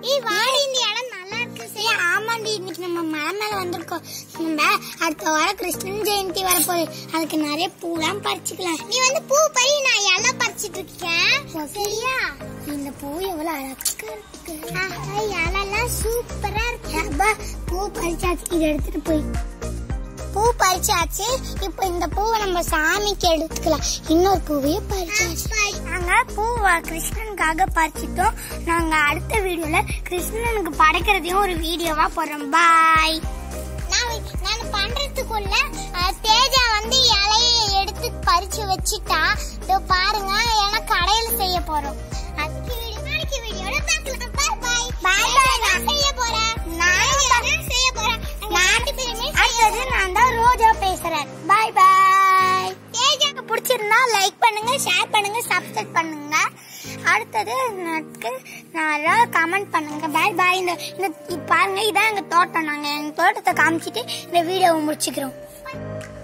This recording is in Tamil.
ஏய் வாடி இந்த இடம் நல்லா இருக்கு சரி ஆமாண்டி இன்னைக்கு நம்ம மலை மேல வந்திருக்கோம் நம்ம அடுத்த வாரம் கிருஷ்ணன் ஜெயந்தி வரப்போகுது அதுக்கு நிறைய பூலாம் பறிச்சுக்கலாம் நீ வந்து பூ பறி நான் இலை பறிச்சிட்டு இருக்கேன் சரியா இந்த பூ எவ்வளவு அழகா இருக்கு இலைலாம் சூப்பரா இருக்கு அப்பா, பூ பறிச்சாச்சு இதை எடுத்துட்டு போய் பூ பறிச்சாச்சு இப்போ இந்த பூவை நம்ம சாமிக்கு எடுத்துக்கலாம் இன்னொரு பூவையும் பறிச்சாச்சு நாங்க பூவை கிருஷ்ணனுக்காக பறிச்சிட்டோம் நாங்க அடுத்த வீடியோல கிருஷ்ணனுக்கு படைக்கிறதையும் ஒரு வீடியோவா போடுறோம் பாய் நான் நான் பண்றதுக்குள்ள அஹ், தேஜா வந்து இலையை எடுத்து பறிச்சு வச்சுட்டா இதோ பாருங்க ஏன்னா கடையில செய்ய போறோம் அதுக்கு வீடியோ நாளைக்கு வீடியோல பார்க்கலாம் பாய் பாய் பாய் நான் செய்ய போறேன் நான் செய்ய போறேன் அடுத்தது நான் தான் ரோஜா பேசுறேன் பாய் பாய் தேஜாக்கு பிடிச்சிருந்தா லைக் பண்ணுங்க ஷேர் பண்ணுங்க சப்ஸ்கிரைப் பண்ணுங்க அடுத்தது எனக்கு நல்லா கமெண்ட் பண்ணுங்க பாய் பாய் இந்த இந்த பாருங்க இதான் எங்க தோட்டம் நாங்க எங்க தோட்டத்தை காமிச்சிட்டு இந்த வீடியோவை முடிச்சுக்கிறோம்